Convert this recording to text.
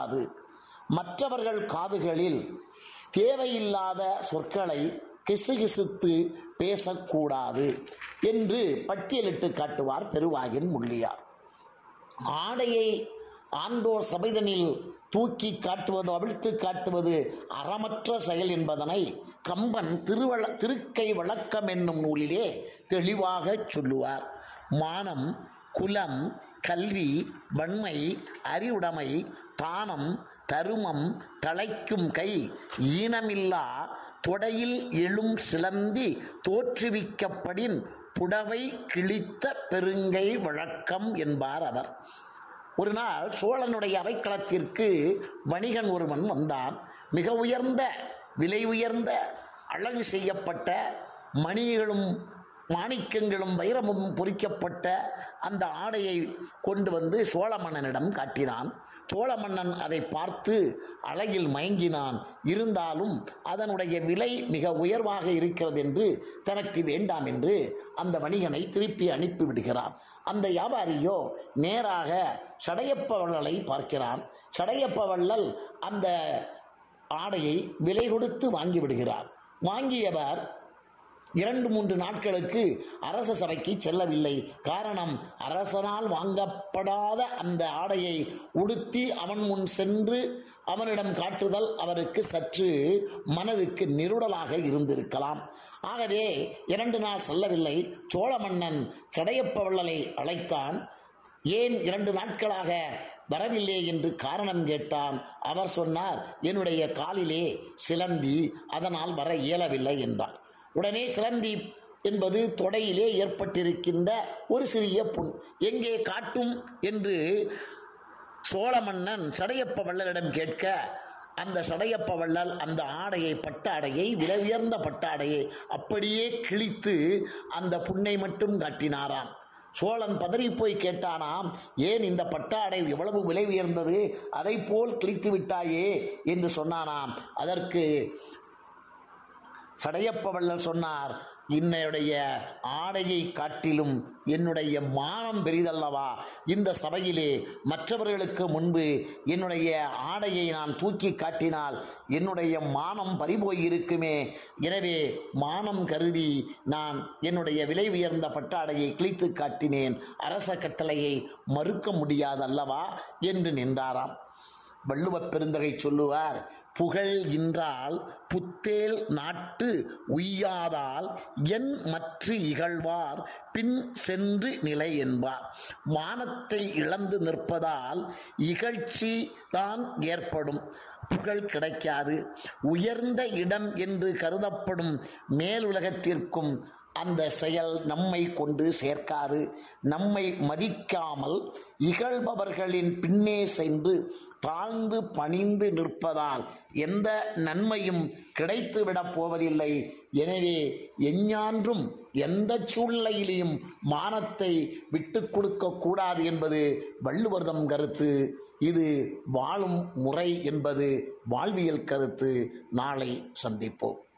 கூடாது மற்றவர்கள் காதுகளில் தேவையில்லாத சொற்களை கிசுகிசுத்து பேசக்கூடாது என்று பட்டியலிட்டு காட்டுவார் பெருவாயின் முள்ளியார் ஆடையை ஆண்டோர் சபைதனில் தூக்கி காட்டுவது அவிழ்த்து காட்டுவது அறமற்ற செயல் என்பதனை கம்பன் திருவள திருக்கை வழக்கம் என்னும் நூலிலே தெளிவாக சொல்லுவார் மானம் குலம் கல்வி வன்மை அறிவுடைமை தானம் தருமம் தழைக்கும் கை ஈனமில்லா தொடையில் எழும் சிலந்தி தோற்றுவிக்கப்படின் புடவை கிழித்த பெருங்கை வழக்கம் என்பார் அவர் ஒரு நாள் சோழனுடைய அவைக்களத்திற்கு வணிகன் ஒருவன் வந்தான் மிக உயர்ந்த விலை உயர்ந்த அழகு செய்யப்பட்ட மணிகளும் மாணிக்கங்களும் வைரமும் பொறிக்கப்பட்ட அந்த ஆடையை கொண்டு வந்து சோழ மன்னனிடம் காட்டினான் சோழ மன்னன் அதை பார்த்து அழகில் மயங்கினான் இருந்தாலும் அதனுடைய விலை மிக உயர்வாக இருக்கிறது என்று தனக்கு வேண்டாம் என்று அந்த வணிகனை திருப்பி அனுப்பிவிடுகிறான் அந்த வியாபாரியோ நேராக சடையப்ப வள்ளலை பார்க்கிறான் சடையப்ப வள்ளல் அந்த ஆடையை விலை கொடுத்து வாங்கி விடுகிறார் வாங்கியவர் இரண்டு மூன்று நாட்களுக்கு அரச சபைக்கு செல்லவில்லை காரணம் அரசனால் வாங்கப்படாத அந்த ஆடையை உடுத்தி அவன் முன் சென்று அவனிடம் காட்டுதல் அவருக்கு சற்று மனதுக்கு நிருடலாக இருந்திருக்கலாம் ஆகவே இரண்டு நாள் செல்லவில்லை சோழ மன்னன் சடையப்ப வள்ளலை அழைத்தான் ஏன் இரண்டு நாட்களாக வரவில்லை என்று காரணம் கேட்டான் அவர் சொன்னார் என்னுடைய காலிலே சிலந்தி அதனால் வர இயலவில்லை என்றார் உடனே சிலந்தி என்பது தொடையிலே ஏற்பட்டிருக்கின்ற ஒரு சிறிய புண் எங்கே காட்டும் என்று சோழ மன்னன் சடையப்ப வள்ளலிடம் கேட்க அந்த சடையப்ப வள்ளல் அந்த ஆடையை பட்டாடையை விலை உயர்ந்த பட்டாடையை அப்படியே கிழித்து அந்த புண்ணை மட்டும் காட்டினாராம் சோழன் பதறி போய் கேட்டானாம் ஏன் இந்த பட்டாடை எவ்வளவு விலை உயர்ந்தது அதை போல் கிழித்து விட்டாயே என்று சொன்னானாம் அதற்கு சடையப்ப வள்ளல் சொன்னார் என்னுடைய ஆடையை காட்டிலும் என்னுடைய மானம் பெரிதல்லவா இந்த சபையிலே மற்றவர்களுக்கு முன்பு என்னுடைய ஆடையை நான் தூக்கி காட்டினால் என்னுடைய மானம் பறிபோய் இருக்குமே எனவே மானம் கருதி நான் என்னுடைய விலை உயர்ந்த பட்டாடையை கிழித்து காட்டினேன் அரச கட்டளையை மறுக்க முடியாதல்லவா என்று நின்றாராம் வள்ளுவப் பெருந்தகை சொல்லுவார் புகழ் இன்றால் புத்தேல் நாட்டு உய்யாதால் என் மற்ற இகழ்வார் பின் சென்று நிலை என்பார் மானத்தை இழந்து நிற்பதால் இகழ்ச்சி தான் ஏற்படும் புகழ் கிடைக்காது உயர்ந்த இடம் என்று கருதப்படும் மேலுலகத்திற்கும் அந்த செயல் நம்மை கொண்டு சேர்க்காது நம்மை மதிக்காமல் இகழ்பவர்களின் பின்னே சென்று தாழ்ந்து பணிந்து நிற்பதால் எந்த நன்மையும் கிடைத்துவிடப் போவதில்லை எனவே எஞ்ஞான்றும் எந்த சூழ்நிலையிலையும் மானத்தை விட்டு கொடுக்க கூடாது என்பது வள்ளுவர்தம் கருத்து இது வாழும் முறை என்பது வாழ்வியல் கருத்து நாளை சந்திப்போம்